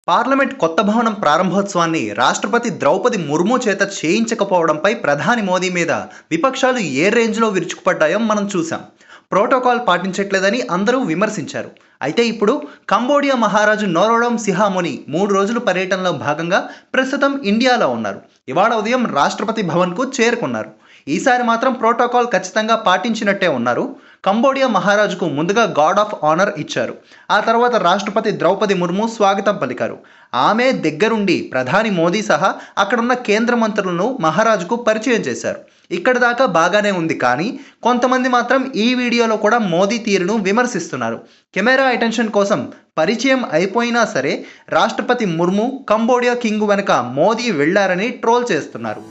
parliament కొత్త భవనం ప్రారంభోత్సవాన్ని రాష్ట్రపతి ద్రౌపది ముర్ము చేత చేయించకపోవడంపై ప్రధాని మోదీ మీద విపక్షాలు ఏ రేంజ్లో విరుచుకుపడ్డాయో మనం చూసాం ప్రోటోకాల్ పాటించట్లేదని అందరూ విమర్శించారు అయితే ఇప్పుడు కంబోడియా మహారాజు నోరోడోం సిహాముని మూడు రోజుల పర్యటనలో భాగంగా ప్రస్తుతం ఇండియాలో ఉన్నారు ఇవాళ ఉదయం రాష్ట్రపతి భవన్కు చేరుకున్నారు ఈసారి మాత్రం ప్రోటోకాల్ ఖచ్చితంగా పాటించినట్టే ఉన్నారు కంబోడియా మహారాజుకు ముందుగా గార్డ్ ఆఫ్ ఆనర్ ఇచ్చారు ఆ తర్వాత రాష్ట్రపతి ద్రౌపది ముర్ము స్వాగతం పలికారు ఆమె దగ్గరుండి ప్రధాని మోదీ సహా అక్కడున్న కేంద్ర మంత్రులను మహారాజుకు పరిచయం చేశారు ఇక్కడి దాకా బాగానే ఉంది కానీ కొంతమంది మాత్రం ఈ వీడియోలో కూడా మోదీ తీరును విమర్శిస్తున్నారు కెమెరా అటెన్షన్ కోసం పరిచయం అయిపోయినా సరే రాష్ట్రపతి ముర్ము కంబోడియా కింగ్ వెనుక మోదీ వెళ్లారని ట్రోల్ చేస్తున్నారు